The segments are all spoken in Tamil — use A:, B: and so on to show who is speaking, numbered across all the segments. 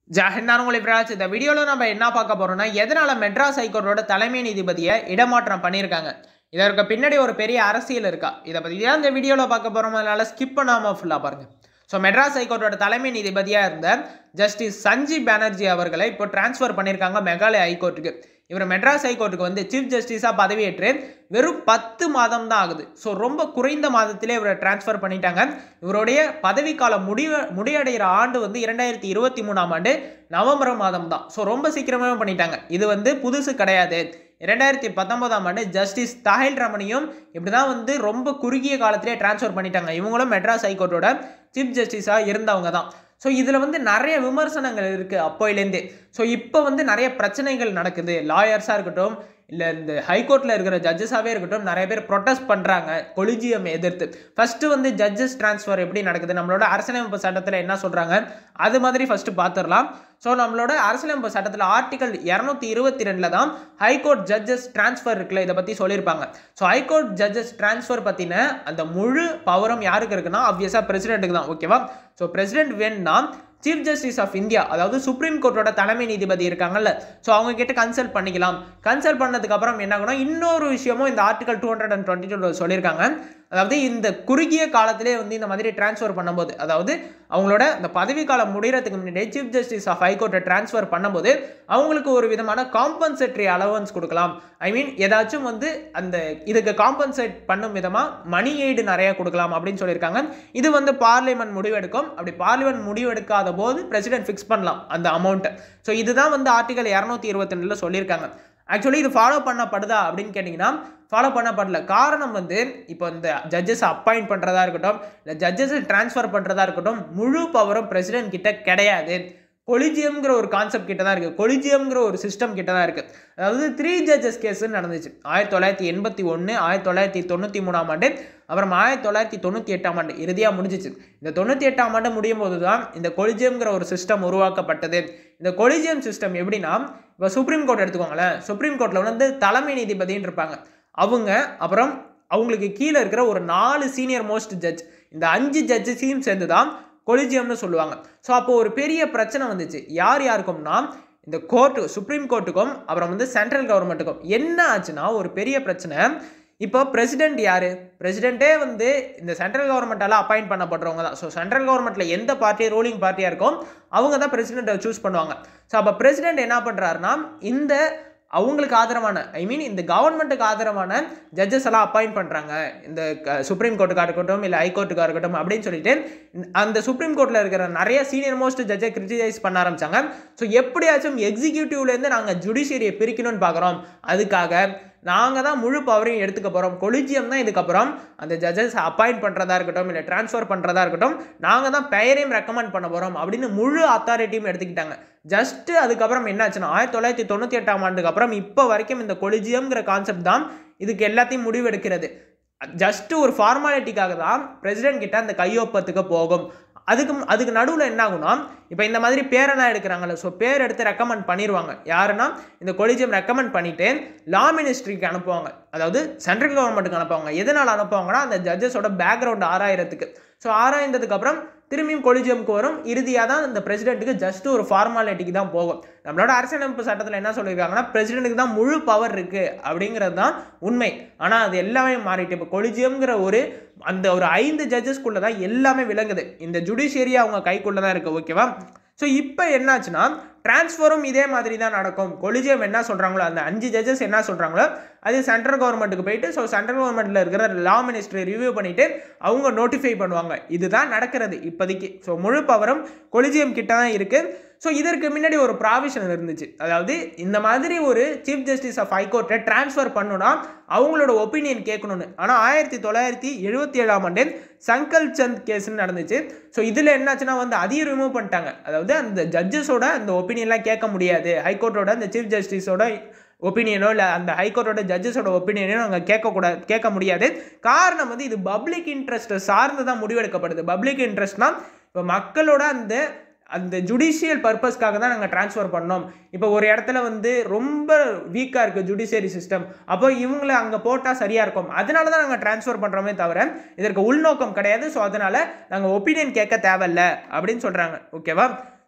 A: ஜாஹிர் நான் உங்களை பிராஜ் இந்த வீடியோவில் நம்ம என்ன பார்க்க போறோம்னா எதனால மெட்ராஸ் ஹைகோர்ட்டோட தலைமை நீதிபதியை இடமாற்றம் பண்ணியிருக்காங்க இதற்கு பின்னாடி ஒரு பெரிய அரசியல் இருக்கா இதை பற்றி தான் இந்த வீடியோவில் பார்க்க போகிறோம் அதனால ஸ்கிப் பண்ணாமல் ஃபுல்லாக பாருங்க ஸோ மெட்ராஸ் ஹைகோர்ட்டோட தலைமை நீதிபதியாக இருந்த ஜஸ்டிஸ் சஞ்சீவ் பானர்ஜி அவர்களை இப்போ டிரான்ஸ்ஃபர் பண்ணியிருக்காங்க மேகாலய ஹைகோர்ட்டுக்கு இவர் மெட்ராஸ் ஹைகோர்ட்டுக்கு வந்து சீஃப் ஜஸ்டிஸாக பதவியேற்று வெறும் பத்து மாதம் தான் ஆகுது ஸோ ரொம்ப குறைந்த மாதத்திலே இவரை டிரான்ஸ்ஃபர் பண்ணிட்டாங்க இவருடைய பதவிக்காலம் முடிவு முடிவடைகிற ஆண்டு வந்து இரண்டாயிரத்தி இருபத்தி மூணாம் ஆண்டு நவம்பர் மாதம் தான் ஸோ ரொம்ப சீக்கிரமாகவே பண்ணிட்டாங்க இது வந்து புதுசு கிடையாது இரண்டாயிரத்தி பத்தொன்பதாம் ஆண்டு ஜஸ்டிஸ் தாஹில் ரமணியும் இப்படி தான் வந்து ரொம்ப குறுகிய காலத்திலே டிரான்ஸ்ஃபர் பண்ணிட்டாங்க இவங்களும் மெட்ராஸ் ஹைகோர்ட்டோட சீஃப் ஜஸ்டிஸாக இருந்தவங்க தான் ஸோ இதில் வந்து நிறைய விமர்சனங்கள் இருக்குது அப்போயிலேருந்தே ஸோ இப்போ வந்து நிறைய பிரச்சனைகள் நடக்குது லாயர்ஸாக இருக்கட்டும் இல்லை இந்த ஹைகோர்ட்டில் இருக்கிற ஜட்ஜஸாகவே இருக்கட்டும் நிறைய பேர் ப்ரொட்டஸ்ட் பண்ணுறாங்க கொலிஜியம் எதிர்த்து ஃபஸ்ட்டு வந்து ஜட்ஜஸ் ட்ரான்ஸ்ஃபர் எப்படி நடக்குது நம்மளோட அரசியலமைப்பு சட்டத்தில் என்ன சொல்கிறாங்க அது மாதிரி ஃபஸ்ட்டு பார்த்துடலாம் ஸோ நம்மளோட அரசியலமைப்பு சட்டத்தில் ஆர்டிகல் இரநூத்தி இருபத்தி ரெண்டில் தான் ஹைகோர்ட் ஜட்ஜஸ் ட்ரான்ஸ்ஃபர் இருக்குல்ல இதை பற்றி சொல்லியிருப்பாங்க ஸோ ஹைகோர்ட் ஜட்ஜஸ் ட்ரான்ஸ்ஃபர் பற்றின அந்த முழு பவரும் யாருக்கு இருக்குன்னா ஆப்வியஸாக பிரசிடென்ட்டுக்கு தான் ஓகேவா ஸோ பிரசிடென்ட் வேணும்னா சீஃப் ஜஸ்டிஸ் ஆஃப் இந்தியா அதாவது சுப்ரீம் கோர்ட்டோட தலைமை நீதிபதி இருக்காங்கல்ல ஸோ அவங்க கிட்ட கன்சல்ட் பண்ணிக்கலாம் கன்சல்ட் பண்ணதுக்கு அப்புறம் என்ன ஆகும்னா இன்னொரு விஷயமும் இந்த article two hundred and twenty two சொல்லியிருக்காங்க அதாவது இந்த குறுகிய காலத்திலே வந்து இந்த மாதிரி டிரான்ஸ்ஃபர் பண்ணும்போது அதாவது அவங்களோட இந்த பதவி காலம் முடிகிறதுக்கு முன்னாடி சீஃப் ஜஸ்டிஸ் ஆஃப் ஹைகோர்ட்டை டிரான்ஸ்ஃபர் பண்ணும்போது அவங்களுக்கு ஒரு விதமான காம்பன்சேட்டரி அலவன்ஸ் கொடுக்கலாம் ஐ மீன் ஏதாச்சும் வந்து அந்த இதுக்கு காம்பன்சேட் பண்ணும் விதமாக மணி எய்டு நிறைய கொடுக்கலாம் அப்படின்னு சொல்லியிருக்காங்க இது வந்து பார்லிமெண்ட் முடிவெடுக்கும் அப்படி பார்லிமெண்ட் முடிவெடுக்காத போது பிரசிடென்ட் ஃபிக்ஸ் பண்ணலாம் அந்த அமௌண்ட்டை ஸோ இதுதான் வந்து ஆர்டிகல் இரநூத்தி இருபத்தி ரெண்டில் சொல்லியிருக்காங்க ஆக்சுவலி இது ஃபாலோ பண்ணப்படுதா அப்படின்னு கேட்டிங்கன்னா ஃபாலோ பண்ணப்படல காரணம் வந்து இப்போ இந்த ஜட்ஜஸ் அப்பாயிண்ட் பண்ணுறதா இருக்கட்டும் இல்லை ஜட்ஜஸை ட்ரான்ஸ்ஃபர் பண்ணுறதா இருக்கட்டும் முழு பவரும் பிரசிடென்ட் கிட்ட கிடையாது கொலிஜியம்ங்கிற ஒரு கான்செப்ட் கிட்ட தான் இருக்குது கொலிஜியம்ங்கிற ஒரு சிஸ்டம் கிட்ட தான் இருக்குது அதாவது த்ரீ ஜட்ஜஸ் கேஸ்ன்னு நடந்துச்சு ஆயிரத்தி தொள்ளாயிரத்தி எண்பத்தி ஒன்று ஆயிரத்தி தொள்ளாயிரத்தி தொண்ணூற்றி மூணாம் ஆண்டு அப்புறம் ஆயிரத்தி தொள்ளாயிரத்தி தொண்ணூற்றி எட்டாம் ஆண்டு இறுதியாக முடிஞ்சிச்சு இந்த தொண்ணூற்றி எட்டாம் ஆண்டு முடியும் போது தான் இந்த கொலிஜியம்ங்கிற ஒரு சிஸ்டம் உருவாக்கப்பட்டது இந்த கொலிஜியம் சிஸ்டம் எப்படின்னா இப்போ சுப்ரீம் கோர்ட் எடுத்துக்கோங்களேன் சுப்ரீம் கோர்ட்டில் வந்து தலைமை நீதிபதின்னு இருப்பாங்க அவங்க அப்புறம் அவங்களுக்கு கீழே இருக்கிற ஒரு நாலு சீனியர் மோஸ்ட் ஜட்ஜ் இந்த அஞ்சு ஜட்ஜஸையும் சேர்ந்து தான் கொலிஜியம்னு சொல்லுவாங்க ஸோ அப்போ ஒரு பெரிய பிரச்சனை வந்துச்சு யார் யாருக்கும்னா இந்த கோர்ட்டு சுப்ரீம் கோர்ட்டுக்கும் அப்புறம் வந்து சென்ட்ரல் கவர்மெண்ட்டுக்கும் என்ன ஆச்சுன்னா ஒரு பெரிய பிரச்சனை இப்போ பிரசிடென்ட் யார் பிரசிடென்ட்டே வந்து இந்த சென்ட்ரல் கவர்மெண்ட்டால் அப்பாயிண்ட் பண்ணப்படுறவங்க தான் ஸோ சென்ட்ரல் கவர்மெண்ட்டில் எந்த பார்ட்டி ரூலிங் பார்ட்டியாக இருக்கோ அவங்க தான் பிரசிடென்ட்டை சூஸ் பண்ணுவாங்க ஸோ அப்போ பிரசிடென்ட் என்ன பண்ணுறாருனா இந்த அவங்களுக்கு ஆதரவான ஐ மீன் இந்த கவர்மெண்ட்டுக்கு ஆதரவான ஜட்ஜஸ் எல்லாம் அப்பாயிண்ட் பண்ணுறாங்க இந்த சுப்ரீம் கோர்ட்டுக்காக இருக்கட்டும் இல்லை ஹைகோர்ட்டுக்காக இருக்கட்டும் அப்படின்னு சொல்லிட்டு அந்த சுப்ரீம் கோர்ட்டில் இருக்கிற நிறைய சீனியர் மோஸ்ட் ஜட்ஜை கிரிட்டிசைஸ் பண்ண ஆரம்பிச்சாங்க ஸோ எப்படியாச்சும் எக்ஸிக்யூட்டிவ்லேருந்து நாங்கள் ஜுடிஷியரியை பிரிக்கணும்னு பார்க்குறோம் அதுக்காக நாங்கள் தான் முழு பவரையும் எடுத்துக்க போகிறோம் கொலிஜியம் தான் இதுக்கப்புறம் அந்த ஜட்ஜஸ் அப்பாயிண்ட் பண்ணுறதா இருக்கட்டும் இல்லை ட்ரான்ஸ்ஃபர் பண்ணுறதா இருக்கட்டும் நாங்கள் தான் பெயரையும் ரெக்கமெண்ட் பண்ண போகிறோம் அப்படின்னு முழு அத்தாரிட்டியும் எடுத்துக்கிட்டாங்க ஜஸ்ட்டு அதுக்கப்புறம் என்னாச்சுன்னா ஆயிரத்தி தொள்ளாயிரத்தி தொண்ணூற்றி எட்டாம் ஆண்டுக்கு அப்புறம் இப்போ வரைக்கும் இந்த கொலிஜியம்ங்கிற கான்செப்ட் தான் இதுக்கு எல்லாத்தையும் முடிவெடுக்கிறது ஜஸ்ட்டு ஒரு ஃபார்மாலிட்டிக்காக தான் பிரசிடென்ட் கிட்ட அந்த கையொப்பத்துக்கு போகும் அதுக்கு அதுக்கு நடுவில் என்ன ஆகும்னா இப்போ இந்த மாதிரி பேரெல்லாம் எடுக்கிறாங்கல்ல ஸோ பேர் எடுத்து ரெக்கமெண்ட் பண்ணிடுவாங்க யாருன்னா இந்த கொலிஜியம் ரெக்கமெண்ட் பண்ணிவிட்டு லா மினிஸ்ட்ரிக்கு அனுப்புவாங்க அதாவது சென்ட்ரல் கவர்மெண்ட்டுக்கு அனுப்புவாங்க எதனால் அனுப்புவாங்கன்னா அந்த ஜட்ஜஸோட பேக்ரவுண்ட் ஆராயிரத்துக்கு ஸோ ஆராய்ந்ததுக்கு அப்புறம் திரும்பியும் கொலிஜியம்க்கு வரும் இறுதியாக தான் இந்த பிரசிடென்ட்டுக்கு ஜஸ்ட் ஒரு ஃபார்மாலிட்டிக்கு தான் போகும் நம்மளோட அரசியலமைப்பு சட்டத்தில் என்ன சொல்லியிருக்காங்கன்னா பிரசிடென்ட்டுக்கு தான் முழு பவர் இருக்குது அப்படிங்கிறது தான் உண்மை ஆனால் அது எல்லாமே மாறிட்டு இப்போ கொலிஜியம்ங்கிற ஒரு அந்த ஒரு ஐந்து ஜட்ஜஸ்குள்ளே தான் எல்லாமே விளங்குது இந்த ஜுடிஷியரி அவங்க கைக்குள்ளே தான் இருக்குது ஓகேவா ஸோ இப்போ என்னாச்சுன்னா டிரான்ஸ்ஃபரும் இதே மாதிரி தான் நடக்கும் கொலிஜியம் என்ன சொல்கிறாங்களோ அந்த அஞ்சு ஜட்ஜஸ் என்ன சொல்கிறாங்களோ அது சென்ட்ரல் கவர்மெண்ட்டுக்கு போயிட்டு ஸோ சென்ட்ரல் கவர்மெண்ட்டில் இருக்கிற லா மினிஸ்ட்ரி ரிவ்யூ பண்ணிவிட்டு அவங்க நோட்டிஃபை பண்ணுவாங்க இதுதான் நடக்கிறது இப்போதைக்கு ஸோ முழு பவரும் கொலிஜியம் கிட்ட தான் இருக்குது ஸோ இதற்கு முன்னாடி ஒரு ப்ராவிஷன் இருந்துச்சு அதாவது இந்த மாதிரி ஒரு சீஃப் ஜஸ்டிஸ் ஆஃப் ஹைகோர்ட்டை டிரான்ஸ்ஃபர் பண்ணுனா அவங்களோட ஒப்பீனியன் கேட்கணும்னு ஆனால் ஆயிரத்தி தொள்ளாயிரத்தி எழுபத்தி ஏழாம் ஆண்டு சங்கல் சந்த் கேஸ்ன்னு நடந்துச்சு ஸோ இதில் என்னாச்சுன்னா வந்து அதையும் ரிமூவ் பண்ணிட்டாங்க அதாவது அந்த ஜட்ஜஸோட அந்த ஒப்பீனியன்லாம் கேட்க முடியாது ஹைகோர்ட்டோட அந்த சீஃப் ஜஸ்டிஸோட ஒப்பீனியனோ இல்லை அந்த ஹைகோர்ட்டோட ஜட்ஜஸோட ஒப்பீனியனோ நாங்கள் கேட்கக்கூடாது கேட்க முடியாது காரணம் வந்து இது பப்ளிக் இன்ட்ரெஸ்ட்டை சார்ந்து தான் முடிவெடுக்கப்படுது பப்ளிக் இன்ட்ரெஸ்ட்னால் இப்போ மக்களோட அந்த அந்த ஜுடிஷியல் பர்பஸ்க்காக தான் நாங்கள் ட்ரான்ஸ்ஃபர் பண்ணோம் இப்போ ஒரு இடத்துல வந்து ரொம்ப வீக்காக இருக்குது ஜுடிஷியரி சிஸ்டம் அப்போ இவங்களை அங்கே போட்டால் சரியாக இருக்கும் அதனால தான் நாங்கள் ட்ரான்ஸ்ஃபர் பண்ணுறோமே தவிர இதற்கு உள்நோக்கம் கிடையாது ஸோ அதனால் நாங்கள் ஒப்பீனியன் கேட்க தேவையில்ல அப்படின்னு சொல்கிறாங்க ஓகேவா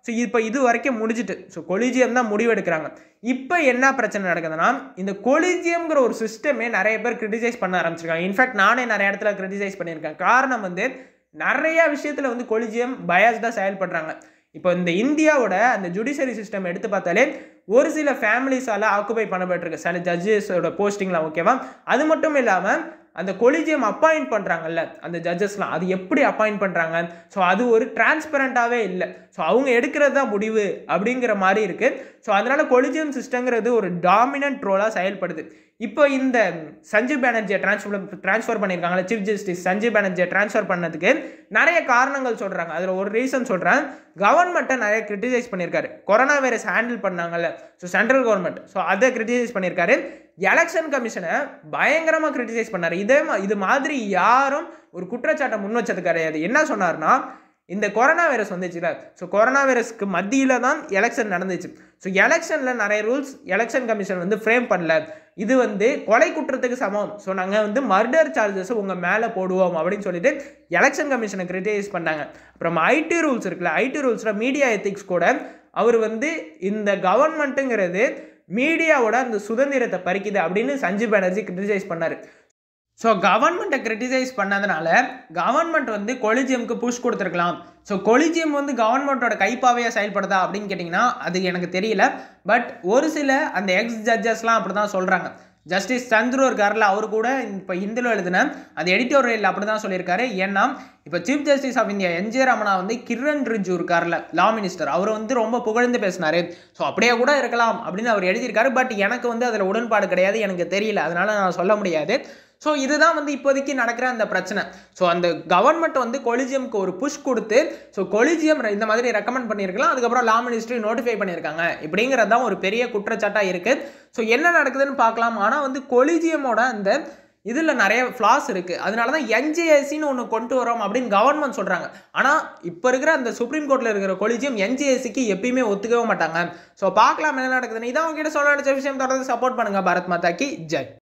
A: ஸோ இப்போ இது வரைக்கும் முடிஞ்சிட்டு ஸோ கொலிஜியம் தான் முடிவெடுக்கிறாங்க இப்போ என்ன பிரச்சனை நடக்குதுன்னா இந்த கொலிஜியம்ங்கிற ஒரு சிஸ்டமே நிறைய பேர் கிரிட்டிசைஸ் பண்ண ஆரம்பிச்சிருக்காங்க இன்ஃபேக்ட் நானே நிறைய இடத்துல கிரிட்டிசைஸ் பண்ணியிருக்கேன் காரணம் வந்து நிறைய விஷயத்தில் வந்து கொலிஜியம் பயாஸ்டாக செயல்படுறாங்க இப்போ இந்த இந்தியாவோட அந்த ஜுடிஷியரி சிஸ்டம் எடுத்து பார்த்தாலே ஒரு சில ஃபேமிலிஸால் ஆக்குபை பண்ணப்பட்டிருக்கு சில ஜட்ஜஸோட போஸ்டிங்லாம் ஓகேவா அது மட்டும் இல்லாமல் அந்த கொலிஜியம் அப்பாயிண்ட் பண்ணுறாங்கல்ல அந்த ஜட்ஜஸ்லாம் அது எப்படி அப்பாயிண்ட் பண்ணுறாங்க ஸோ அது ஒரு டிரான்ஸ்பரண்ட்டாகவே இல்லை ஸோ அவங்க எடுக்கிறது தான் முடிவு அப்படிங்கிற மாதிரி இருக்குது ஸோ அதனால் கொலிஜியம் சிஸ்டங்கிறது ஒரு டாமினன்ட் ரோலாக செயல்படுது இப்போ இந்த சஞ்சீவ் பானர்ஜியை ட்ரான்ஸ்ஃபர் ட்ரான்ஸ்ஃபர் பண்ணியிருக்காங்களா சீஃப் ஜஸ்டிஸ் சஞ்சீவ் பானர்ஜியை ட்ரான்ஸ்ஃபர் பண்ணதுக்கு நிறைய காரணங்கள் சொல்கிறாங்க அதில் ஒரு ரீசன் சொல்கிறேன் கவர்மெண்ட்டை நிறைய கிரிட்டிசைஸ் பண்ணியிருக்காரு கொரோனா வைரஸ் ஹேண்டில் பண்ணாங்கல்ல ஸோ சென்ட்ரல் கவர்மெண்ட் ஸோ அதை கிரிட்டிசைஸ் பண்ணியிருக்காரு எலெக்ஷன் கமிஷனை பயங்கரமாக கிரிட்டிசைஸ் பண்ணார் இதே மா- இது மாதிரி யாரும் ஒரு குற்றச்சாட்டை முன் வச்சது கிடையாது என்ன சொன்னார்னா இந்த கொரோனா வைரஸ் வந்துச்சுல ஸோ கொரோனா வைரஸ்க்கு மத்தியில் தான் எலெக்ஷன் நடந்துச்சு ஸோ எலெக்ஷனில் நிறைய ரூல்ஸ் எலெக்ஷன் கமிஷன் வந்து ஃப்ரேம் பண்ணல இது வந்து கொலை குற்றத்துக்கு சமம் ஸோ நாங்கள் வந்து மர்டர் சார்ஜஸ் உங்கள் மேலே போடுவோம் அப்படின்னு சொல்லிட்டு எலெக்ஷன் கமிஷனை கிரிட்டிசைஸ் பண்ணாங்க அப்புறம் ஐடி ரூல்ஸ் இருக்குல்ல ஐடி ரூல்ஸில் மீடியா எத்திக்ஸ் கூட அவர் வந்து இந்த கவர்மெண்ட்டுங்கிறது மீடியாவோட அந்த சுதந்திரத்தை பறிக்குது அப்படின்னு சஞ்சீவ் பானர்ஜி கிரிட்டிசைஸ் பண்ணார் ஸோ கவர்மெண்ட்டை கிரிட்டிசைஸ் பண்ணதுனால கவர்மெண்ட் வந்து கொலிஜியம்க்கு புஷ் கொடுத்துருக்கலாம் ஸோ கொலிஜியம் வந்து கவர்மெண்ட்டோட கைப்பாவையாக செயல்படுதா அப்படின்னு கேட்டிங்கன்னா அது எனக்கு தெரியல பட் ஒரு சில அந்த எக்ஸ் ஜட்ஜஸ்லாம் அப்படி தான் சொல்கிறாங்க ஜஸ்டிஸ் சந்துரு இருக்கார்ல அவர் கூட இப்போ ஹிந்தியில் எழுதின அந்த எடிட்டோரியல் அப்படி தான் சொல்லியிருக்காரு ஏன்னா இப்போ chief justice of India NJ Ramana வந்து கிரண் ரிஜு இருக்கார்ல லா மினிஸ்டர் அவர் வந்து ரொம்ப புகழ்ந்து பேசினாரு ஸோ அப்படியே கூட இருக்கலாம் அப்படின்னு அவர் எழுதியிருக்காரு பட் எனக்கு வந்து அதில் உடன்பாடு கிடையாது எனக்கு தெரியல அதனால நான் சொல்ல முடியாது ஸோ இதுதான் வந்து இப்போதைக்கு நடக்கிற அந்த பிரச்சனை ஸோ அந்த கவர்மெண்ட் வந்து கொலிஜியம்க்கு ஒரு புஷ் கொடுத்து ஸோ கொலிஜியம் இந்த மாதிரி ரெக்கமெண்ட் பண்ணியிருக்கலாம் அதுக்கப்புறம் லா மினிஸ்ட்ரி நோட்டிஃபை பண்ணியிருக்காங்க இப்படிங்கிறது தான் ஒரு பெரிய குற்றச்சாட்டாக இருக்குது ஸோ என்ன நடக்குதுன்னு பார்க்கலாம் ஆனால் வந்து கொலிஜியமோட அந்த இதில் நிறைய ஃப்ளாஸ் இருக்குது அதனால தான் என்ஜிஎஸ்சின்னு ஒன்று கொண்டு வரோம் அப்படின்னு கவர்மெண்ட் சொல்கிறாங்க ஆனால் இப்போ இருக்கிற அந்த சுப்ரீம் கோர்ட்டில் இருக்கிற கொலிஜியம் என்ஜிஎஸ்சிக்கு எப்பயுமே ஒத்துக்கவே மாட்டாங்க ஸோ பார்க்கலாம் என்ன நடக்குதுன்னு இதான் உங்ககிட்ட சொல்ல நினச்ச விஷயம் தொடர்ந்து சப்போர்ட் பண்ணுங்கள் பாரத் மாதாக்கு ஜெய்